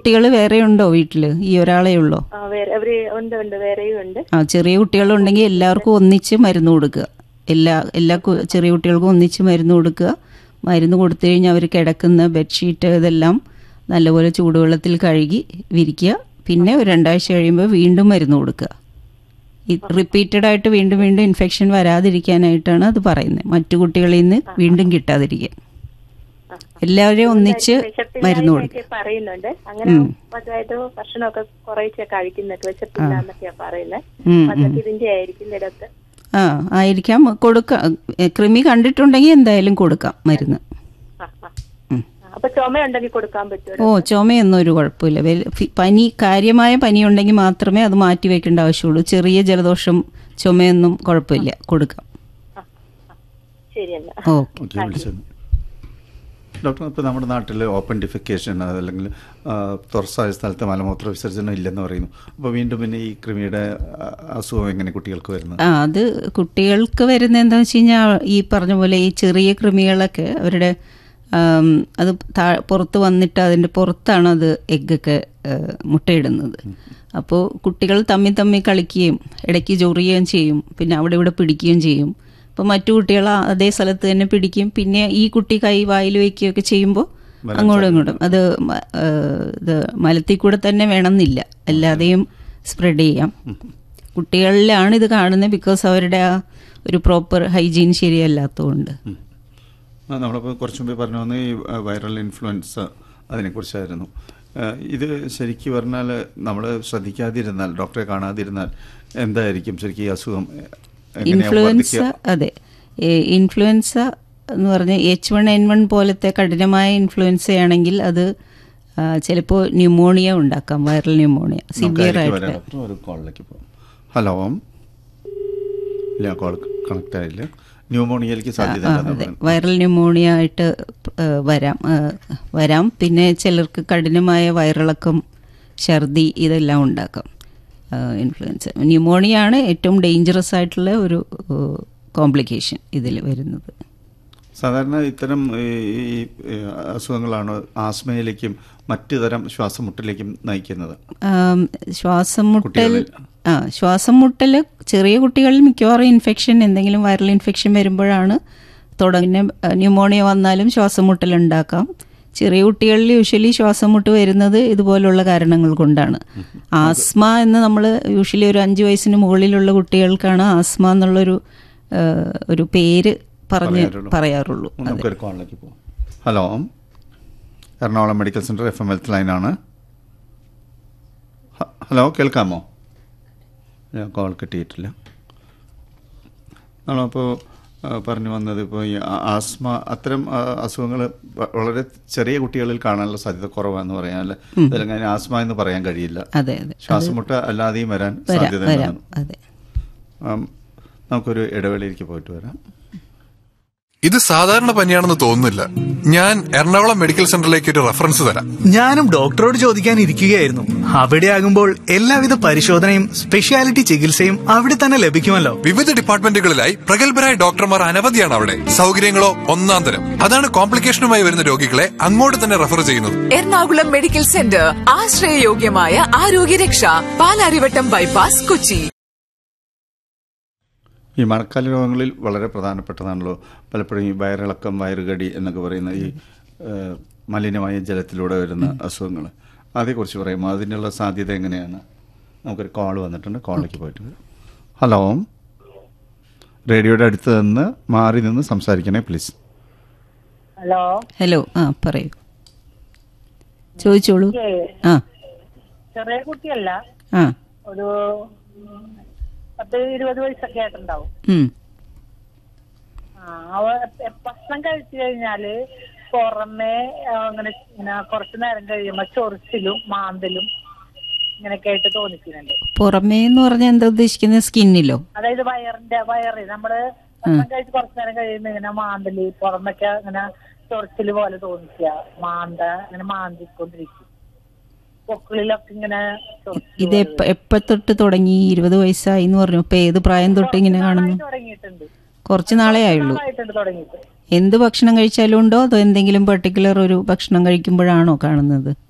കുട്ടികൾ വേറെ ഉണ്ടോ വീട്ടിൽ ഈ ഒരാളേ ഉള്ളോ ആ, വേറെ അവര് ഉണ്ട് ഉണ്ട് വേറെയും ഉണ്ട് ആ ചെറിയ കുട്ടികളുണ്ടെങ്കിൽ എല്ലാവർക്കും ഒന്നിച്ച് മരുന്ന് കൊടുക്കുക എല്ലാ എല്ലാ കു- ചെറിയ കുട്ടികൾക്കും ഒന്നിച്ച് മരുന്ന് കൊടുക്കുക മരുന്ന് കൊടുത്തു കഴിഞ്ഞാൽ അവർ കിടക്കുന്ന ബെഡ്ഷീറ്റ് ഇതെല്ലാം നല്ലപോലെ ചൂടുവെള്ളത്തിൽ കഴുകി വിരിക്കുക പിന്നെ ഒരു രണ്ടാഴ്ച കഴിയുമ്പോൾ വീണ്ടും മരുന്ന് കൊടുക്കുക റിപ്പീറ്റഡ് ആയിട്ട് വീണ്ടും വീണ്ടും ഇൻഫെക്ഷൻ വരാതിരിക്കാനായിട്ടാണ് അത് പറയുന്നത് മറ്റു കുട്ടികളിൽ നിന്ന് വീണ്ടും കിട്ടാതിരിക്കാൻ എല്ലാവരെയും ഒന്നിച്ച് മരുന്ന് കൊടുക്കുക വിശപ്പില്ലായ്മയൊക്കെ പറയുന്നുണ്ട് അങ്ങനെ പതിവായിട്ട് ഭക്ഷണമൊക്കെ കുറേശ്ശെ കഴിക്കുന്നൊക്കെ വിശപ്പില്ല എന്നൊക്കെയാ പറയുന്നത് ഉം, അതൊക്കെ ഇതിന്റെ ആയിരിക്കും ഇടത്ത് ആ ആയിരിക്കാം കൊടുക്കാം കൃമി കണ്ടിട്ടുണ്ടെങ്കിൽ എന്തായാലും കൊടുക്കാം മരുന്ന് ആ, ആ. ആ, അപ്പൊ ചുമയുണ്ടെങ്കിൽ കൊടുക്കാൻ പറ്റുമോ ഓ ചുമയൊന്നും ഒരു കുഴപ്പമില്ല വെ- ഫി- പനി കാര്യമായ പനി ഉണ്ടെങ്കിൽ മാത്രമേ അത് മാറ്റി വെക്കേണ്ട ആവശ്യമുള്ളൂ ചെറിയ ജലദോഷം ചുമയൊന്നും കുഴപ്പമില്ല കൊടുക്കാം ശരി എന്നാ ഓ ഓക്കെ വിളിച്ചത് ഡോക്ടർ ഇപ്പോൾ നമ്മുടെ നാട്ടിൽ ഓപ്പൺ ഡിഫിക്കേഷൻ അതല്ലെങ്കിൽ ആ, തുറസായ സ്ഥലത്ത് മലമൂത്ര വിസർജനം ഇല്ലെന്ന് പറയുന്നു അപ്പോൾ വീണ്ടും പിന്നെ ഈ കൃമിയുടെ ആ, അസുഖം എങ്ങനെ കുട്ടികൾക്ക് വരുന്നത് ആ അത് കുട്ടികൾക്ക് വരുന്ന എന്താണെന്ന് വെച്ച് കഴിഞ്ഞാൽ ഈ പറഞ്ഞ പോലെ ഈ ചെറിയ കൃമികളൊക്കെ അവരുടെ ആം, അത് താ പുറത്ത് വന്നിട്ട് അതിൻ്റെ പുറത്താണ് അത് എഗ്ഗൊക്കെ മുട്ടയിടുന്നത് അപ്പോൾ കുട്ടികൾ തമ്മിൽ തമ്മിൽ കളിക്കുകയും ഇടയ്ക്ക് ചൊറിയുകയും ചെയ്യും പിന്നെ അവിടെ ഇവിടെ പിടിക്കുകയും ചെയ്യും അപ്പോൾ മറ്റു കുട്ടികൾ ആ അതേ സ്ഥലത്ത് തന്നെ പിടിക്കും പിന്നെ ഈ കുട്ടി കൈ വായിൽ വയ്ക്കുകയൊക്കെ ചെയ്യുമ്പോൾ അങ്ങോട്ടും ഇങ്ങോട്ടും അത് മ- ആ, ഇത് മലത്തിൽ കൂടെ തന്നെ വേണമെന്നില്ല അല്ലാതെയും സ്പ്രെഡ് ചെയ്യാം കുട്ടികളിലാണ് ഇത് കാണുന്നത് ബിക്കോസ് അവരുടെ ആ ഒരു പ്രോപ്പർ ഹൈജീൻ ശരിയല്ലാത്തതുകൊണ്ട് ആ, നമ്മളിപ്പോൾ കുറച്ച് മുമ്പേ പറഞ്ഞു വന്ന ഈ ആ, വൈറൽ ഇൻഫ്ലുവൻസ അതിനെക്കുറിച്ചായിരുന്നു ആ, ഇത് ശരിക്കും പറഞ്ഞാൽ നമ്മൾ ശ്രദ്ധിക്കാതിരുന്നാൽ ഡോക്ടറെ കാണാതിരുന്നാൽ എന്തായിരിക്കും ശരിക്കും ഈ അസുഖം എങ്ങനെയാ ഇൻഫ്ലുവൻസ വർദ്ധിക്കുക? അതെ ഏ, ഇൻഫ്ലുവൻസ എന്ന് പറഞ്ഞ എച്ച് വൺ എൻ വൺ പോലത്തെ കഠിനമായ ഇൻഫ്ലുവൻസയാണെങ്കിൽ അത് ചിലപ്പോൾ ന്യൂമോണിയ ഉണ്ടാക്കാം വൈറൽ ന്യൂമോണിയ നമുക്ക് സിവിയർ അതിലേക്ക് വരാം ആയിട്ട് ഡോക്ടർ ഒരു കോളിലേക്ക് പോകും ഹലോ ഇല്ല കോൾ കണക്ട് ആയില്ല ന്യൂമോണിയയിലേക്ക് സാധ്യത ആ, ഉണ്ടെന്ന് അതെ പറയുന്നു. വൈറൽ ന്യൂമോണിയ ആയിട്ട് ആ, വരാം ആ, വരാം പിന്നെ ചിലർക്ക് കഠിനമായ വയറിളക്കം ഛർദി ഇതെല്ലാം ഉണ്ടാക്കാം ഇൻഫ്ലുവൻസ ന്യൂമോണിയ ആണ് ഏറ്റവും ഡേഞ്ചറസ് ആയിട്ടുള്ള ഒരു കോംപ്ലിക്കേഷൻ ഇതിൽ വരുന്നത് സാധാരണ ഇത്തരം ഈ ഈ, ഈ അസുഖങ്ങളാണ് ആസ്മയിലേക്കും മറ്റു തരം ശ്വാസമുട്ടലിലേക്കും നയിക്കുന്നത് ആം, ശ്വാസം മുട്ടൽ കുട്ടികളിൽ. ആ ശ്വാസം മുട്ടൽ ചെറിയ കുട്ടികളിൽ മിക്കവാറും ഇൻഫെക്ഷൻ എന്തെങ്കിലും വൈറൽ ഇൻഫെക്ഷൻ വരുമ്പോഴാണ് തുടങ്ങുന്ന ന്യൂമോണിയ വന്നാലും ശ്വാസം മുട്ടൽ ഉണ്ടാക്കാം ചെറിയ കുട്ടികളിൽ യൂഷ്വലി ശ്വാസം മുട്ട് വരുന്നത് ഇതുപോലുള്ള കാരണങ്ങൾ കൊണ്ടാണ് ആസ്മ എന്ന് നമ്മൾ യൂഷ്വലി ഒരു അഞ്ച് വയസ്സിന് മുകളിലുള്ള കുട്ടികൾക്കാണ് ആസ്മ എന്നുള്ളൊരു ആ, ഒരു പേര് പറഞ്ഞ് പറയാറുള്ളൂ. പറയാറുള്ളൂ നമുക്കൊരു കോളിലേക്ക് പോകാം hello Ernakulam medical centre F M health ലൈനാണ് ഹ- ഹലോ കേൾക്കാമോ ഞാൻ കോൾ കിട്ടിയിട്ടില്ല നമ്മളപ്പോൾ പറഞ്ഞു വന്നത് ഇപ്പോൾ ഈ ആ- ആസ്മ അത്തരം അസുഖങ്ങൾ വളരെ ചെറിയ കുട്ടികളിൽ കാണാനുള്ള സാധ്യത കുറവാന്ന് പറയാം അല്ലെ അല്ലെങ്കിൽ അതിന് ആസ്മ എന്ന് പറയാൻ കഴിയില്ല അതെ അതെ ശ്വാസമുട്ട അല്ലാതെയും വരാൻ വരാം സാധ്യത വരാം ഉണ്ടെന്ന്. അതെ ആം, നമുക്കൊരു ഇടവേളയിലേക്ക് പോയിട്ട് വരാം ഇത് സാധാരണ പനിയാണെന്ന് തോന്നുന്നില്ല ഞാൻ എറണാകുളം മെഡിക്കൽ സെന്ററിലേക്ക് ഒരു റെഫറൻസ് തരാം ഞാനും ഡോക്ടറോട് ചോദിക്കാൻ ഇരിക്കുകയായിരുന്നു അവിടെയാകുമ്പോൾ എല്ലാവിധ പരിശോധനയും സ്പെഷ്യാലിറ്റി ചികിത്സയും അവിടെ തന്നെ ലഭിക്കുമല്ലോ വിവിധ ഡിപ്പാർട്ട്മെന്റുകളിലായി പ്രഗത്ഭരായ ഡോക്ടർമാർ അനവധിയാണ് അവിടെ സൗകര്യങ്ങളോ ഒന്നാം തരം അതാണ് കോംപ്ലിക്കേഷനുമായി വരുന്ന രോഗികളെ അങ്ങോട്ട് തന്നെ റെഫർ ചെയ്യുന്നത് എറണാകുളം മെഡിക്കൽ സെന്റർ ആശ്രയയോഗ്യമായ ആരോഗ്യരക്ഷ പാലാരിവട്ടം ബൈപ്പാസ് കൊച്ചി ഈ മഴക്കാല രോഗങ്ങളിൽ വളരെ പ്രധാനപ്പെട്ടതാണല്ലോ പലപ്പോഴും ഈ വയറിളക്കം വയറുകടി എന്നൊക്കെ പറയുന്ന ഈ ഏഹ്, മലിനമായ ജലത്തിലൂടെ വരുന്ന അസുഖങ്ങൾ അതേക്കുറിച്ച് പറയുമ്പോൾ അതിനുള്ള സാധ്യത എങ്ങനെയാണ് നമുക്കൊരു കോൾ വന്നിട്ടുണ്ട് കോളിലേക്ക് പോയിട്ട് വരാം ഹലോ റേഡിയോയുടെ അടുത്ത് നിന്ന് മാറി നിന്ന് സംസാരിക്കണേ പ്ലീസ് ഹലോ ഹലോ ആ പറയൂ ചോദിച്ചോളൂ ആ ചെറിയ കുട്ടിയല്ല ആ ഒരു പത്ത് ഇരുപത് വയസ്സൊക്കെ ആയിട്ടുണ്ടാവും ഉം. ആ, അവ എ- ഭക്ഷണം കഴിച്ചു കഴിഞ്ഞാല് പുറമേ ആ, അങ്ങനെ ഇങ്ങനെ കുറച്ചു നേരം കഴിയുമ്പോ ചൊറിച്ചിലും മാന്തലും ഇങ്ങനെയൊക്കെ ആയിട്ട് തോന്നിക്കുന്നുണ്ട് പുറമേ എന്ന് പറഞ്ഞാൽ എന്താ ഉദ്ദേശിക്കുന്നത് സ്കിന്നിലോ അതായത് വയറിന്റെ വയറ് നമ്മള് ഭക്ഷണം കഴിച്ച് കുറച്ചു നേരം കഴിയുമ്പോ ഇങ്ങനെ മാന്തല് പുറമൊക്കെ ഇങ്ങനെ ചൊറിച്ചില് പോലെ തോന്നിക്കുക മാന്ത ഇങ്ങനെ മാന്തിക്കൊണ്ടിരിക്കും പൊക്കിളിലൊക്കെ ഇങ്ങനെ ചൊറിച്ചില് ഇത് എപ്പ എപ്പ തൊട്ട് തുടങ്ങി ഇരുപത് വയസ്സായി എന്ന് പറഞ്ഞു ഇപ്പൊ ഏത് പ്രായം തൊട്ട് ഇങ്ങനെ കാണുന്നു പോലെ തുടങ്ങിയിട്ടുണ്ട് കുറച്ച് നാളേ ആയുള്ളൂ ആയിട്ടുണ്ട് തുടങ്ങിയിട്ട് എന്ത് ഭക്ഷണം കഴിച്ചാലും ഉണ്ടോ അതോ എന്തെങ്കിലും പെർട്ടിക്കുലർ ഒരു ഭക്ഷണം കഴിക്കുമ്പോഴാണോ കാണുന്നത്